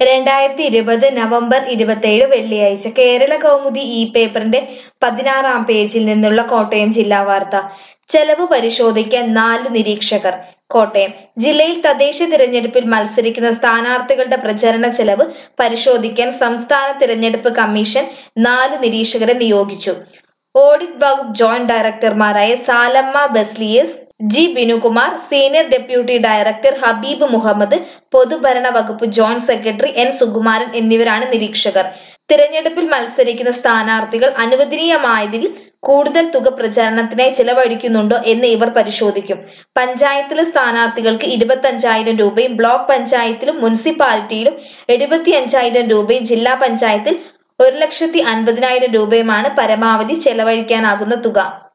രണ്ടായിരത്തി ഇരുപത് നവംബർ ഇരുപത്തേഴ് വെള്ളിയാഴ്ച കേരള കൗമുദി ഈ പേപ്പറിന്റെ പതിനാറാം പേജിൽ നിന്നുള്ള കോട്ടയം ജില്ലാ വാർത്ത ചെലവ് പരിശോധിക്കാൻ നാല് നിരീക്ഷകർ കോട്ടയം ജില്ലയിൽ തദ്ദേശ തിരഞ്ഞെടുപ്പിൽ മത്സരിക്കുന്ന സ്ഥാനാർത്ഥികളുടെ പ്രചരണ ചെലവ് പരിശോധിക്കാൻ സംസ്ഥാന തിരഞ്ഞെടുപ്പ് കമ്മീഷൻ നാല് നിരീക്ഷകരെ നിയോഗിച്ചു ഓഡിറ്റ് വകുപ്പ് ജോയിന്റ് ഡയറക്ടർമാരായ Salamma Basilius G Binukumar senior deputy director Habeeb Muhammad പൊതുഭരണ വകുപ്പ് ജോയിന്റ് സെക്രട്ടറി എൻ സുകുമാരൻ എന്നിവരാണ് നിരീക്ഷകർ തിരഞ്ഞെടുപ്പിൽ മത്സരിക്കുന്ന സ്ഥാനാർത്ഥികൾ അനുവദനീയമായതിൽ കൂടുതൽ തുക പ്രചാരണത്തിനായി ചിലവഴിക്കുന്നുണ്ടോ എന്ന് ഇവർ പരിശോധിക്കും പഞ്ചായത്തിലെ സ്ഥാനാർത്ഥികൾക്ക് ഇരുപത്തഞ്ചായിരം രൂപയും ബ്ലോക്ക് പഞ്ചായത്തിലും മുനിസിപ്പാലിറ്റിയിലും എഴുപത്തിയഞ്ചായിരം രൂപയും ജില്ലാ പഞ്ചായത്തിൽ ഒരു ലക്ഷത്തി അൻപതിനായിരം രൂപയുമാണ് പരമാവധി ചെലവഴിക്കാനാകുന്ന തുക